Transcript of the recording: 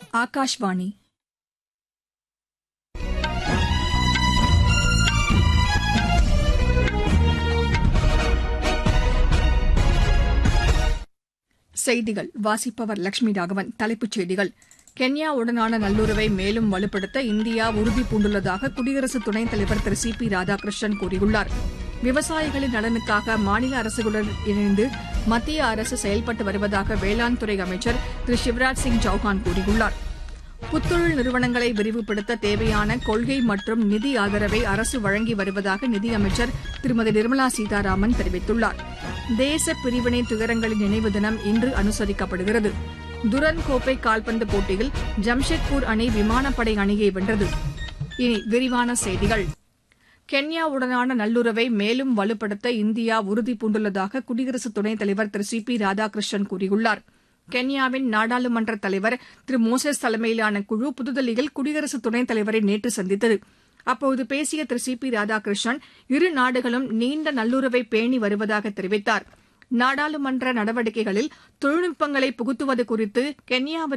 ஆகாஷ்வாணி செய்திகள் வாசிப்பவர் லட்சுமி ராகவன் தலைப்புச் செய்திகள் கென்யாவுடனான நல்லுறவை மேலும் வலுப்படுத்த இந்தியா உறுதி பூண்டுள்ளதாக குடியரசு துணைத் தலைவர் திரு சி பி ராதாகிருஷ்ணன் கூறியுள்ளார் விவசாயிகளின் நலனுக்காக மாநில அரசுகளுடன் இணைந்து மத்திய அரசு செயல்பட்டு வருவதாக வேளாண் துறை அமைச்சர் திரு சிவராஜ் சிங் சௌஹான் கூறியுள்ளார் புத்தொழில் நிறுவனங்களை விரிவுபடுத்த தேவையான கொள்கை மற்றும் நிதி ஆதரவை அரசு வழங்கி வருவதாக நிதியமைச்சர் திருமதி நிர்மலா சீதாராமன் தெரிவித்துள்ளார் தேச பிரிவினை துயரங்களின் நினைவு தினம் இன்று அனுசரிக்கப்படுகிறது துரன் கோப்பை கால்பந்து போட்டியில் ஜம்ஷெட்பூர் அணி விமானப்படை அணியை வென்றது இனி விரிவான செய்திகள் கென்யாவுடனான நல்லுறவை மேலும் வலுப்படுத்த இந்தியா உறுதி பூண்டுள்ளதாக குடியரசு துணைத் தலைவர் திரு சி பி ராதாகிருஷ்ணன் கூறியுள்ளார் கென்யாவின் நாடாளுமன்ற தலைவர் திரு மோசஸ் தலைமையிலான குழு புதுதில்லியில் குடியரசு துணைத் தலைவரை நேற்று சந்தித்தது அப்போது பேசிய திரு சி பி ராதாகிருஷ்ணன் இரு நாடுகளும் நீண்ட நல்லுறவை பேணி வருவதாக தெரிவித்தார் நாடாளுமன்ற நடவடிக்கைகளில் தொழில்நுட்பங்களை புகுத்துவது குறித்து கென்யாவிற்கு